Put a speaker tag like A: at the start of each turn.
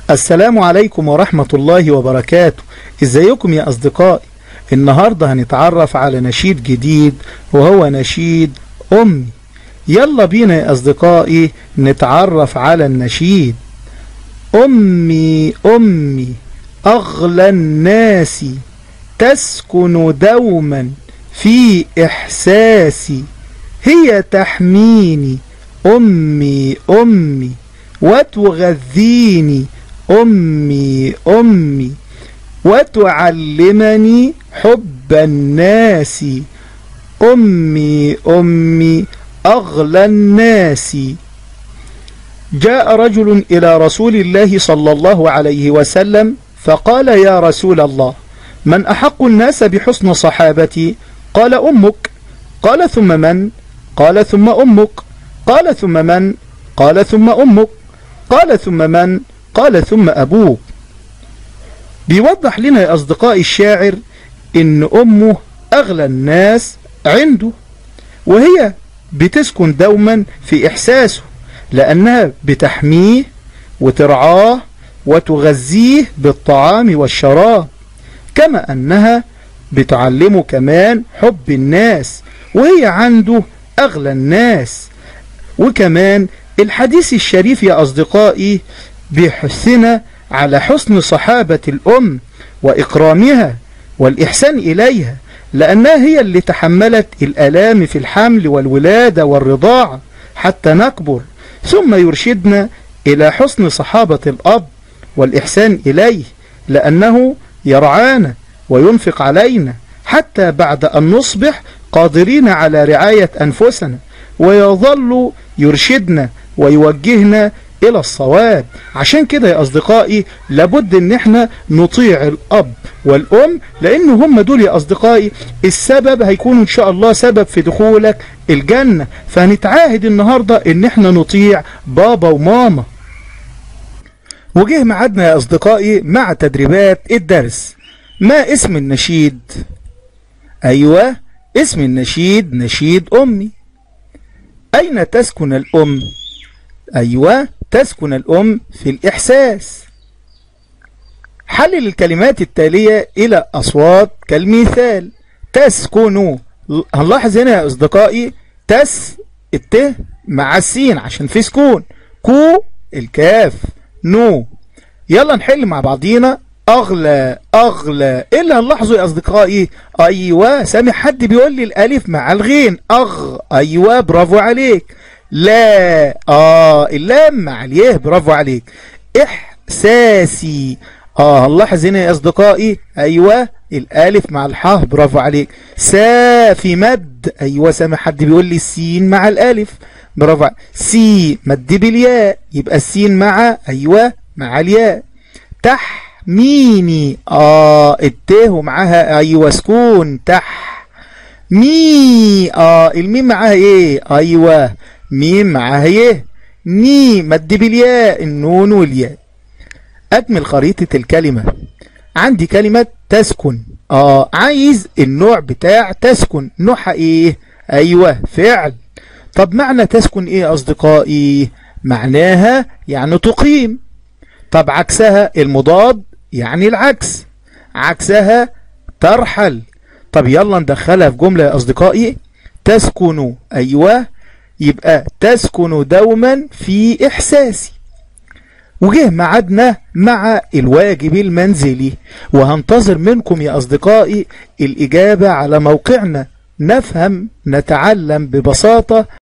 A: السلام عليكم ورحمة الله وبركاته ازيكم يا أصدقائي النهاردة هنتعرف على نشيد جديد وهو نشيد أمي يلا بينا يا أصدقائي نتعرف على النشيد أمي أمي أغلى الناس تسكن دوما في إحساسي هي تحميني أمي أمي وتغذيني أمي أمي وتعلمني حب الناس أمي أمي أغلى الناس جاء رجل إلى رسول الله صلى الله عليه وسلم فقال يا رسول الله من أحق الناس بحسن صحابتي قال أمك قال ثم من قال ثم أمك قال ثم من قال ثم أمك قال ثم من قال ثم أبوك بيوضح لنا يا أصدقائي الشاعر إن أمه أغلى الناس عنده وهي بتسكن دوما في إحساسه لأنها بتحميه وترعاه وتغذيه بالطعام والشراب كما أنها بتعلمه كمان حب الناس وهي عنده أغلى الناس وكمان الحديث الشريف يا أصدقائي بيحثنا على حسن صحابة الأم وإكرامها والإحسان إليها لأنها هي اللي تحملت الألام في الحمل والولادة والرضاعة حتى نكبر ثم يرشدنا إلى حسن صحابة الأب والإحسان إليه لأنه يرعانا وينفق علينا حتى بعد أن نصبح قادرين على رعاية أنفسنا ويظل يرشدنا ويوجهنا إلى الصواب عشان كده يا أصدقائي لابد إن احنا نطيع الأب والأم لأن هم دول يا أصدقائي السبب هيكون إن شاء الله سبب في دخولك الجنة فهنتعاهد النهاردة إن احنا نطيع بابا وماما وجه معادنا يا أصدقائي مع تدريبات الدرس ما اسم النشيد أيوة اسم النشيد نشيد أمي أين تسكن الأم أيوة تسكن الأم في الإحساس حلل الكلمات التالية إلى أصوات كالمثال تسكن هنلاحظ هنا يا أصدقائي تس الت مع السين عشان في سكون كو الكاف نو يلا نحل مع بعضينا أغلى أغلى إيه اللي هنلاحظه يا أصدقائي أيوة سامع حد بيقول لي الألف مع الغين أغ أيوة برافو عليك لا آه اللام مع اليه برافو عليك إحساسي آه هنلاحظ هنا يا أصدقائي أيوة الألف مع الحاء برافو عليك سا في مد أيوة سامع حد بيقول لي السين مع الألف برافو عليك سي مد بالياء يبقى السين مع أيوة مع الياء تح ميني اه الته ومعاها ايوه سكون تح مي اه الميم معاها ايه ايوه ميم معاها ايه ني مد بالياء النون والياء اكمل خريطة الكلمة عندي كلمة تسكن اه عايز النوع بتاع تسكن نوعها ايه ايوه فعل طب معنى تسكن ايه اصدقائي معناها يعني تقيم طب عكسها المضاد يعني العكس عكسها ترحل طب يلا ندخلها في جملة يا أصدقائي تسكن أيوة يبقى تسكن دوما في إحساسي وجه معادنا مع الواجب المنزلي وهنتظر منكم يا أصدقائي الإجابة على موقعنا نفهم نتعلم ببساطة